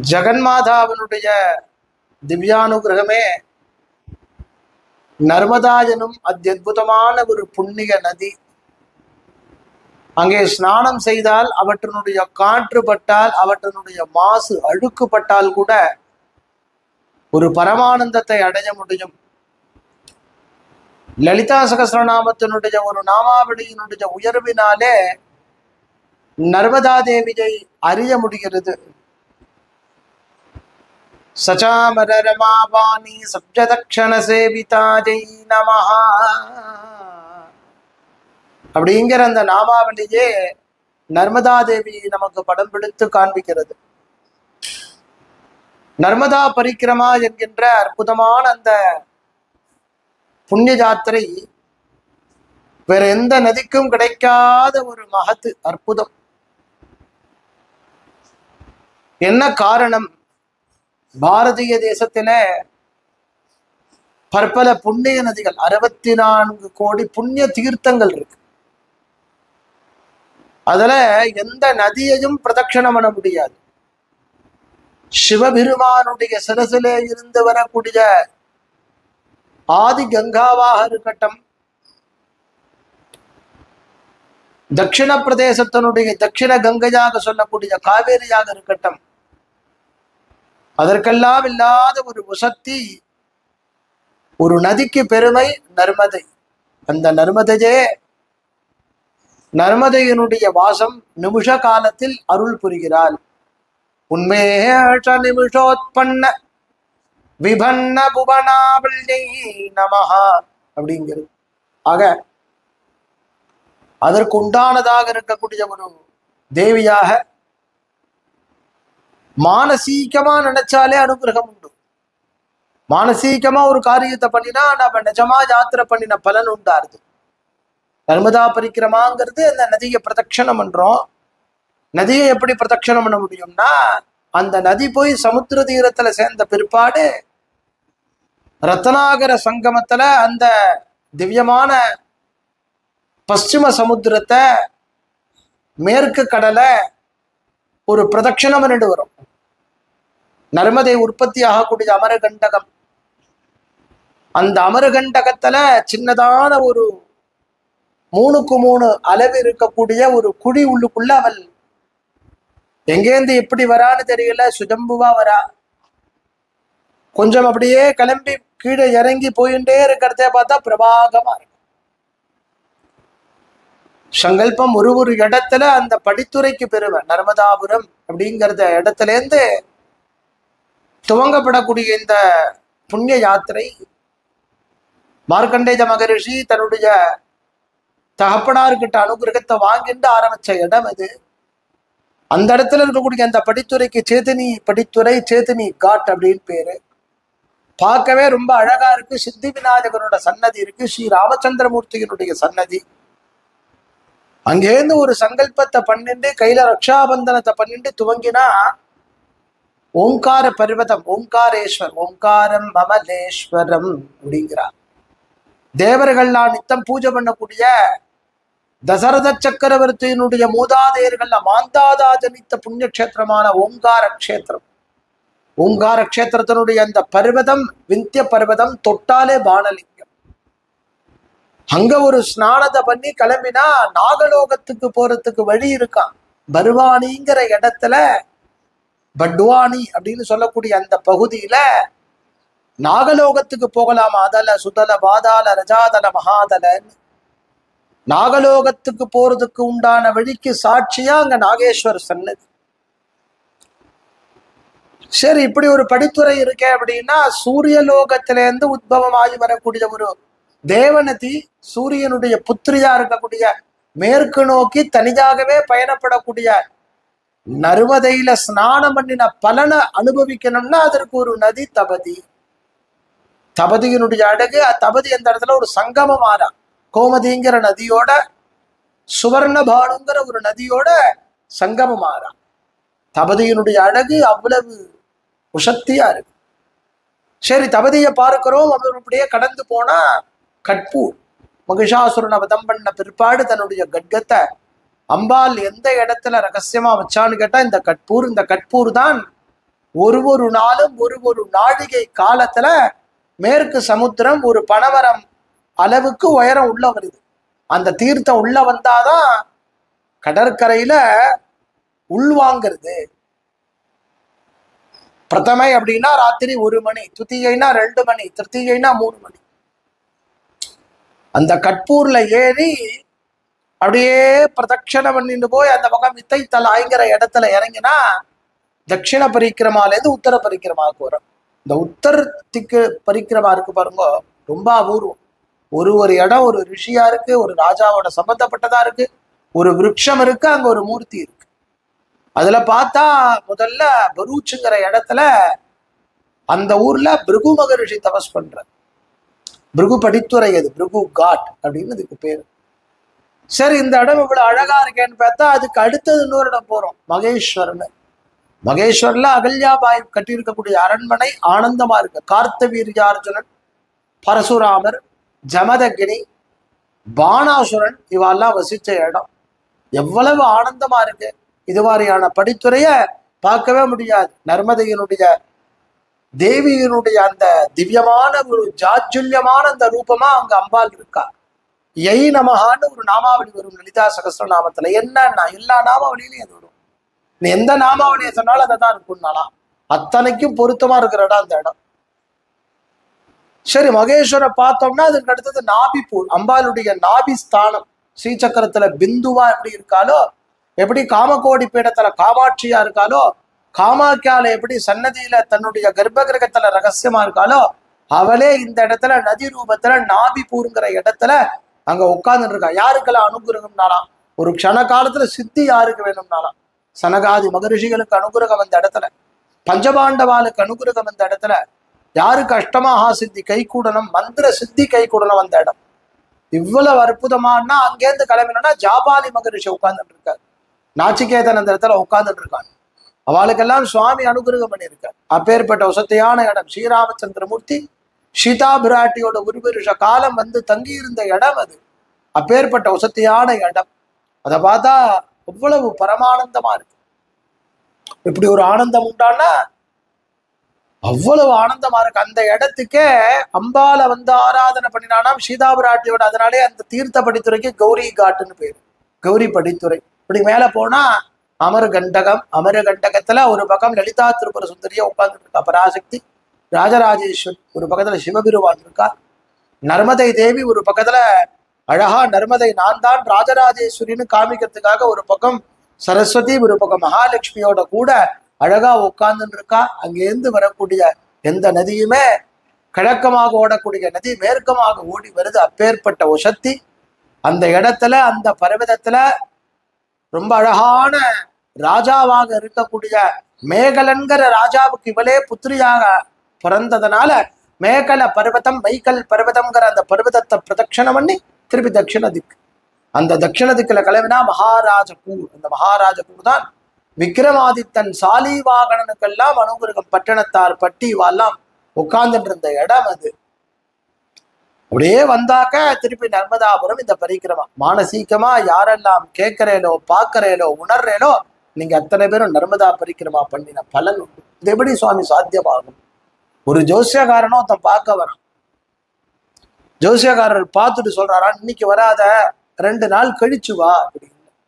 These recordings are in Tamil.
ஜெகன்மாதாவினுடைய திவ்யானுகிரகமே நர்மதா எனும் அத்தியுதமான ஒரு புண்ணிய நதி அங்கே ஸ்நானம் செய்தால் அவற்றினுடைய காற்று பட்டால் அவற்றினுடைய மாசு அழுக்கு பட்டால் கூட ஒரு பரமானந்தத்தை அடைய முடியும் லலிதா சகசிரநாமத்தினுடைய ஒரு நாமாவளியினுடைய உயர்வினாலே நர்மதா தேவியை அறிய முடிகிறது சச்சாமர ரமாபாணி சப்ஜதக்ஷண சேவிதா ஜெய் நமஹா அப்படிங்கிற அந்த நாமாவளியே நர்மதா தேவி நமக்கு படம் பிடித்து காண்பிக்கிறது நர்மதா பரிக்கிரமா என்கின்ற அற்புதமான அந்த புண்ணிய யாத்திரை வேற எந்த நதிக்கும் கிடைக்காத ஒரு மகத்து அற்புதம் என்ன காரணம் பாரதிய தேசத்தில பற்பல புண்ணிய நதிகள் அறுபத்தி நான்கு கோடி புண்ணிய தீர்த்தங்கள் இருக்கு அதுல எந்த நதியையும் பிரதட்சணம் பண்ண முடியாது சிவபெருமானுடைய சிரசிலே இருந்து வரக்கூடிய ஆதி கங்காவாக இருக்கட்டும் தட்சிண பிரதேசத்தினுடைய தட்சிண கங்கையாக சொல்லக்கூடிய காவேரியாக இருக்கட்டும் அதற்கெல்லாம் இல்லாத ஒரு உசக்தி ஒரு நதிக்கு பெருமை நர்மதை அந்த நர்மதையே நர்மதையினுடைய வாசம் நிமிஷ காலத்தில் அருள் புரிகிறாள் உண்மேஷ நிமிஷோத்பன்ன விபன்ன புவனாவல்யை நமஹா அப்படிங்கிறது ஆக அதற்கு உண்டானதாக இருக்கக்கூடிய ஒரு தேவியாக மானசீகமா நினைச்சாலே அனுகிரகம் உண்டு மானசீகமா ஒரு காரியத்தை பண்ணினா நம்ம நிஜமா யாத்திரை பண்ணின பலன் உண்டாருது நர்மதா பரிக்கிரமாங்கிறது அந்த நதியை பிரதட்சணம் பண்றோம் நதியை எப்படி பிரதட்சணம் பண்ண முடியும்னா அந்த நதி போய் சமுத்திர தீரத்துல சேர்ந்த பிற்பாடு ரத்னாகர சங்கமத்துல அந்த திவ்யமான பশ্চিம சமுத்திரத்தை மேற்கு கடலை ஒரு பிரதட்சணம் பண்ணிட்டு வரும் நர்மதை உற்பத்தி ஆகக்கூடிய அமரகண்டகம் அந்த அமரகண்டகத்துல சின்னதான ஒரு மூணுக்கு மூணு அளவு இருக்கக்கூடிய ஒரு குழி உள்ளுக்குள்ள அவள் எங்கேருந்து எப்படி வரான்னு தெரியல சுஜம்புவா வரா கொஞ்சம் அப்படியே கிளம்பி கீழே இறங்கி போயிட்டே இருக்கிறதே பார்த்தா பிரபாகமா இருக்கு சங்கல்பம் ஒரு ஒரு இடத்துல அந்த படித்துறைக்கு பெருமை நர்மதாபுரம் அப்படிங்கிறத இடத்துல இருந்து துவங்கப்படக்கூடிய இந்த புண்ணிய யாத்திரை மார்க்கண்டேஜ மகரிஷி தன்னுடைய தகப்பனார்கிட்ட அனுகிரகத்தை வாங்கிட்டு ஆரம்பிச்ச இடம் இது அந்த இடத்துல இருக்கக்கூடிய அந்த படித்துறைக்கு சேத்தனி படித்துறை சேத்தனி காட் அப்படின்னு பேரு பார்க்கவே ரொம்ப அழகா இருக்கு சித்தி விநாயகரோட சன்னதி இருக்கு ஸ்ரீ ராமச்சந்திரமூர்த்தியினுடைய சன்னதி அங்கேருந்து ஒரு சங்கல்பத்தை பண்ணிட்டு கையில ரக்ஷாபந்தனத்தை பண்ணிட்டு துவங்கினா ஓங்கார பர்வதம் ஓங்காரேஸ்வர் ஓங்காரம் மமலேஸ்வரம் அப்படிங்கிறார் தேவர்கள்லாம் நித்தம் பூஜை பண்ணக்கூடிய தசரத சக்கரவர்த்தியினுடைய மூதாதையர்கள்ல மாந்தாதா ஜனித்த புண்ணிய கஷேத்திரமான ஓங்கார கஷேத்திரம் ஓங்கார கஷேத்திரத்தினுடைய அந்த பர்வதம் விந்திய பர்வதம் தொட்டாலே பானலிங்கம் அங்க ஒரு ஸ்நானத்தை பண்ணி கிளம்பினா நாகலோகத்துக்கு போறதுக்கு வழி இருக்கான் பர்வானிங்கிற இடத்துல பட்வானி அப்படின்னு சொல்லக்கூடிய அந்த பகுதியில நாகலோகத்துக்கு போகலாம் அதல சுதல பாதால ரஜாதல மகாதலன்னு நாகலோகத்துக்கு போறதுக்கு உண்டான வழிக்கு சாட்சியா அங்க நாகேஸ்வர் சன்னதி சரி இப்படி ஒரு படித்துறை இருக்கே அப்படின்னா சூரிய லோகத்திலேருந்து உத்பவமாகி வரக்கூடிய ஒரு தேவநதி சூரியனுடைய புத்திரியா இருக்கக்கூடிய மேற்கு நோக்கி தனியாகவே பயணப்படக்கூடிய நர்மதையில ஸ்நானம் பண்ணின பலனை அனுபவிக்கணும்னா அதற்கு ஒரு நதி தபதி தபதியினுடைய அழகு தபதி அந்த இடத்துல ஒரு சங்கமம் ஆறா கோமதிங்கிற நதியோட சுவர்ணபானுங்கிற ஒரு நதியோட சங்கமம் ஆறா தபதியினுடைய அழகு அவ்வளவு உசக்தியா இருக்கு சரி தபதியை பார்க்கிறோம் அவர் அப்படியே கடந்து போனா கட்பூர் மகிஷாசுரனை வதம் பண்ண பிற்பாடு தன்னுடைய கட்கத்தை அம்பாள் எந்த இடத்துல ரகசியமா வச்சான்னு கேட்டா இந்த கட்பூர் இந்த கட்பூர் தான் ஒரு ஒரு நாளும் ஒரு ஒரு நாழிகை காலத்துல மேற்கு சமுத்திரம் ஒரு பனமரம் அளவுக்கு உயரம் உள்ள வருது அந்த தீர்த்தம் உள்ள வந்தாதான் கடற்கரையில உள்வாங்கிறது பிரதமை அப்படின்னா ராத்திரி ஒரு மணி துத்தியைனா ரெண்டு மணி திருத்தியைனா மூணு மணி அந்த கட்பூர்ல ஏறி அப்படியே பிரதட்சணம் பண்ணிட்டு போய் அந்த பக்கம் வித்தைத்தலாய்ங்கிற இடத்துல இறங்கினா தட்சிண பரிக்கிரமாலேருந்து உத்தர பரிக்கிரமாவுக்கு வரும் இந்த உத்தரத்துக்கு பரிக்கிரமா இருக்கு பாருங்க ரொம்ப அபூர்வம் ஒரு ஒரு இடம் ஒரு ரிஷியா இருக்கு ஒரு ராஜாவோட சம்பந்தப்பட்டதா இருக்கு ஒரு விருட்சம் இருக்கு அங்க ஒரு மூர்த்தி இருக்கு அதுல பார்த்தா முதல்ல பரூச்சுங்கிற இடத்துல அந்த ஊர்ல பிருகு மகரிஷி தபஸ் பண்ற பிருகு படித்துறை அது பிருகு காட் அப்படின்னு இதுக்கு பேரு சரி இந்த இடம் இவ்வளவு அழகா இருக்கேன்னு பார்த்தா அதுக்கு அடுத்தது இன்னொரு இடம் போறோம் மகேஸ்வரன் மகேஸ்வர்ல அகல்யாபாய் கட்டியிருக்கக்கூடிய அரண்மனை ஆனந்தமா இருக்கு கார்த்தவீரியார்ஜுனன் பரசுராமர் ஜமதகினி பானாசுரன் இவெல்லாம் வசிச்ச இடம் எவ்வளவு ஆனந்தமா இருக்கு இது மாதிரியான படித்துறைய பார்க்கவே முடியாது நர்மதையினுடைய தேவியினுடைய அந்த திவ்யமான ஒரு ஜாஜுல்யமான அந்த ரூபமா அங்க அம்பாள் இருக்கா எய் நமகான்னு ஒரு நாமாவளி வரும் லலிதா சகஸ்ரநாமத்துல என்னன்னா எல்லா நாமாவளியிலையும் அது வரும் நீ எந்த நாமாவளியை சொன்னாலும் அதை தான் இருக்கும்னாலாம் அத்தனைக்கும் பொருத்தமா இருக்கிற இடம் அந்த இடம் சரி மகேஸ்வரை பார்த்தோம்னா அதுக்கு அடுத்தது நாபிப்பூர் அம்பாளுடைய நாபி ஸ்தானம் ஸ்ரீசக்கரத்துல பிந்துவா எப்படி இருக்காலோ எப்படி காமகோடி பீடத்துல காமாட்சியா இருக்காலோ காமாக்கியால எப்படி சன்னதியில தன்னுடைய கர்ப்ப கிரகத்துல ரகசியமா இருக்காலோ அவளே இந்த இடத்துல நதி ரூபத்துல நாபிப்பூருங்கிற இடத்துல அங்க உட்கார்ந்துட்டு இருக்கா யாருக்கெல்லாம் அனுகிரகம்னாலாம் ஒரு க்ஷண காலத்துல சித்தி யாருக்கு வேணும்னாலாம் சனகாதி மகரிஷிகளுக்கு அனுகிரகம் அந்த இடத்துல பஞ்சபாண்டவாளுக்கு அனுகிரகம் அந்த இடத்துல யாருக்கு அஷ்டமஹா சித்தி கை கூடணும் மந்திர சித்தி கை கூடணும் அந்த இடம் இவ்வளவு அற்புதமானா அங்கேருந்து கிளம்பினோம்னா ஜாபாலி மகரிஷி உட்கார்ந்துட்டு இருக்காரு நாச்சிகேதன் அந்த இடத்துல உட்கார்ந்துட்டு இருக்காங்க அவளுக்கெல்லாம் சுவாமி அனுகிரகம் பண்ணியிருக்கார் அப்பேற்பட்ட வசதியான இடம் ஸ்ரீராமச்சந்திரமூர்த்தி சீதா பிராட்டியோட ஒரு வருஷ காலம் வந்து தங்கி இருந்த இடம் அது அப்பேற்பட்ட வசதியான இடம் அதை பார்த்தா எவ்வளவு பரமானந்தமா இருக்கு இப்படி ஒரு ஆனந்தம் உண்டானா அவ்வளவு ஆனந்தமா இருக்கு அந்த இடத்துக்கே அம்பால வந்து ஆராதனை பண்ணினானாம் சீதா பிராட்டியோட அதனாலே அந்த தீர்த்த படித்துறைக்கு கௌரி காட்டுன்னு பேரு கௌரி படித்துறை இப்படி மேல போனா அமரகண்டகம் அமரகண்டகத்துல ஒரு பக்கம் லலிதா திருப்புர சுந்தரியா உட்கார்ந்துட்டு இருக்கா பராசக்தி ராஜராஜேஸ்வரி ஒரு பக்கத்துல சிவபெருமான் இருக்கா நர்மதை தேவி ஒரு பக்கத்துல அழகா நர்மதை நான் தான் ராஜராஜேஸ்வரின்னு காமிக்கிறதுக்காக ஒரு பக்கம் சரஸ்வதி ஒரு பக்கம் மகாலட்சுமியோட கூட அழகா உட்கார்ந்துட்டு இருக்கா அங்கேருந்து வரக்கூடிய எந்த நதியுமே கிழக்கமாக ஓடக்கூடிய நதி மேற்கமாக ஓடி வருது அப்பேற்பட்ட உசத்தி அந்த இடத்துல அந்த பர்வதத்துல ரொம்ப அழகான ராஜாவாக இருக்கக்கூடிய மேகலன்கிற ராஜாவுக்கு இவளே புத்திரியாக பிறந்ததுனால மேகல பர்வதம் மைக்கல் பர்வதம்ங்கிற அந்த பர்வதத்தை பிரதட்சணம் பண்ணி திருப்பி தட்சிண திக்கு அந்த தட்சிண திக்குல கிளம்பினா மகாராஜபூர் அந்த மகாராஜபூர் தான் விக்ரமாதித்தன் சாலிவாகனனுக்கெல்லாம் அனுகிரகம் பட்டணத்தார் பட்டி இவெல்லாம் உட்கார்ந்துட்டு இருந்த இடம் அது அப்படியே வந்தாக்க திருப்பி நர்மதாபுரம் இந்த பரிக்கிரமா மானசீகமா யாரெல்லாம் கேட்கறேலோ பார்க்கறேலோ உணர்றேலோ நீங்க அத்தனை பேரும் நர்மதா பரிக்கிரமா பண்ணின பலன் உண்டு இது எப்படி சுவாமி சாத்தியமாகும் ஒரு ஜோசியக்காரனும் ஒருத்தன் பார்க்க வரான் ஜோசியக்காரர் பார்த்துட்டு சொல்றாரா இன்னைக்கு வராத ரெண்டு நாள் கழிச்சு வா அப்படின்னு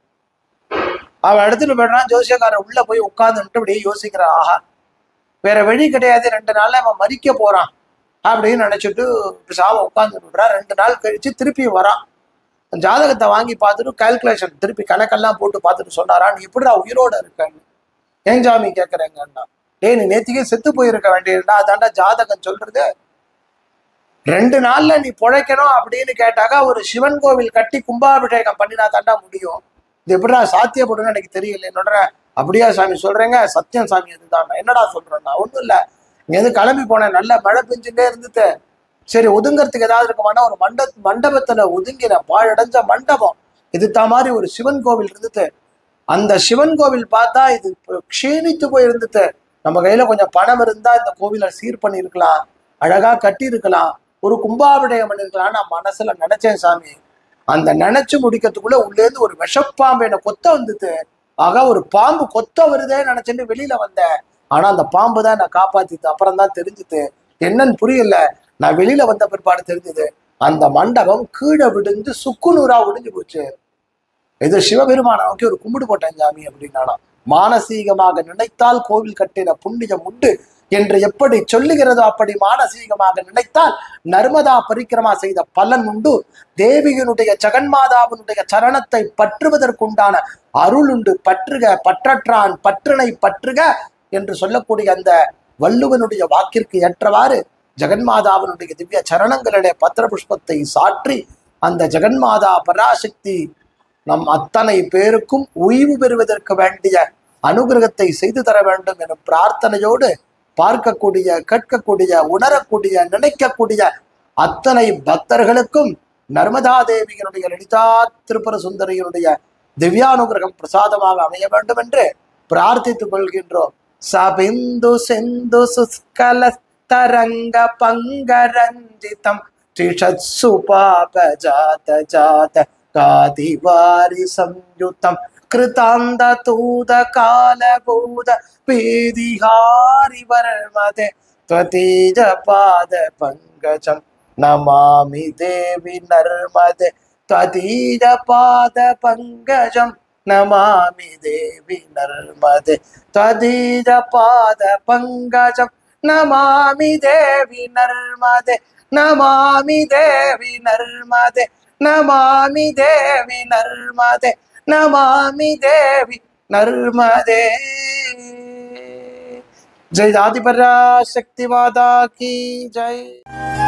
அவன் இடத்துல போயிடுறான் ஜோசியக்காரர் உள்ள போய் உட்கார்ந்துட்டு அப்படியே யோசிக்கிறான் ஆஹா வேற வழி கிடையாது ரெண்டு நாள்ல அவன் மறிக்க போறான் அப்படின்னு நினைச்சிட்டு சாம உட்கார்ந்து விடுறான் ரெண்டு நாள் கழிச்சு திருப்பி வரான் ஜாதகத்தை வாங்கி பார்த்துட்டு கால்குலேஷன் திருப்பி கணக்கெல்லாம் போட்டு பார்த்துட்டு சொன்னாரா நீ எப்படிடா உயிரோட இருக்கன்னு ஏன் சாமி கேட்கறேங்கண்ணா டேய் நீ நேத்திக்கே செத்து போயிருக்க வேண்டியதுடா அதாண்டா ஜாதகம் சொல்றது ரெண்டு நாள்ல நீ பிழைக்கணும் அப்படின்னு கேட்டாக்கா ஒரு சிவன் கோவில் கட்டி கும்பாபிஷேகம் பண்ணினா தாண்டா முடியும் இது எப்படிடா சாத்தியப்படுன்னு எனக்கு தெரியல என்னோட அப்படியா சாமி சொல்றேங்க சத்தியம் சாமி அதுதான் என்னடா சொல்றேன்னா ஒண்ணும் இல்ல இங்க இருந்து கிளம்பி போனேன் நல்ல மழை பெஞ்சுட்டே இருந்துட்டு சரி ஒதுங்கறதுக்கு ஏதாவது இருக்குமானா ஒரு மண்ட மண்டபத்துல ஒதுங்கின பாழடைஞ்ச மண்டபம் இதுத்த மாதிரி ஒரு சிவன் கோவில் இருந்துட்டு அந்த சிவன் கோவில் பார்த்தா இது இப்ப க்ஷீணித்து போய் இருந்துட்டு நம்ம கையில கொஞ்சம் பணம் இருந்தா இந்த கோவிலை சீர் பண்ணியிருக்கலாம் அழகா கட்டி இருக்கலாம் ஒரு கும்பாபிடயம் பண்ணிருக்கலாம் நான் மனசுல நினைச்சேன் சாமி அந்த நினைச்சு முடிக்கிறதுக்குள்ள உள்ளேருந்து ஒரு விஷப்பாம்பு என்னை கொத்த வந்துட்டு ஆக ஒரு பாம்பு கொத்த வருதே நினைச்சுட்டு வெளியில வந்தேன் ஆனா அந்த பாம்பு தான் நான் காப்பாத்திட்டு அப்புறம் தான் தெரிஞ்சுது என்னன்னு புரியல நான் வெளியில வந்த பிற்பாடு தெரிஞ்சது அந்த மண்டபம் கீழே விழுந்து சுக்குநூறா விடிஞ்சு போச்சு இது சிவபெருமான நோக்கி ஒரு கும்பிடு போட்டேன் சாமி அப்படின்னாலாம் மானசீகமாக நினைத்தால் கோவில் கட்டின புண்ணியம் உண்டு என்று எப்படி சொல்லுகிறதோ அப்படி மானசீகமாக நினைத்தால் நர்மதா பரிக்கிரமா செய்த பலன் உண்டு தேவியினுடைய ஜெகன்மாதாவினுடைய சரணத்தை பற்றுவதற்குண்டான அருள் உண்டு பற்றுக பற்றற்றான் பற்றினை பற்றுக என்று சொல்லக்கூடிய அந்த வள்ளுவனுடைய வாக்கிற்கு ஏற்றவாறு ஜெகன்மாதாவினுடைய திவ்ய சரணங்களுடைய பத்திர புஷ்பத்தை சாற்றி அந்த ஜெகன்மாதா பராசக்தி நம் அத்தனை பேருக்கும் ஓய்வு பெறுவதற்கு வேண்டிய அனுகிரகத்தை செய்து தர வேண்டும் எனும் பிரார்த்தனையோடு பார்க்கக்கூடிய கேட்கக்கூடிய உணரக்கூடிய நினைக்கக்கூடிய அத்தனை பக்தர்களுக்கும் நர்மதா தேவியினுடைய லலிதா திருப்புர சுந்தரியினுடைய திவ்யானுகிரகம் பிரசாதமாக அமைய வேண்டும் என்று பிரார்த்தித்துக் கொள்கின்றோம் சபிந்து சிந்து சுஸ்கல தரங்க பங்கரஞ்சிதம் திஷத்சு பாப ஜாத ஜாத காதிவாரி சம்யுத்தம் கிருதாந்த தூத காலபூத பேதிஹாரி வர்மதே त्वतीज पाद पङ्कजं नमामि देवि नर्मदे त्वतीज पाद पङ्कजं नमामि देवि नर्मदे त्वतीज पाद पङ्कजं नमामि देवि नर्मदे नमामि देवि नर्मदे नमामि देवि नर्मदे नमामि देवि नर्मदे जय दादी शक्ति माता की जय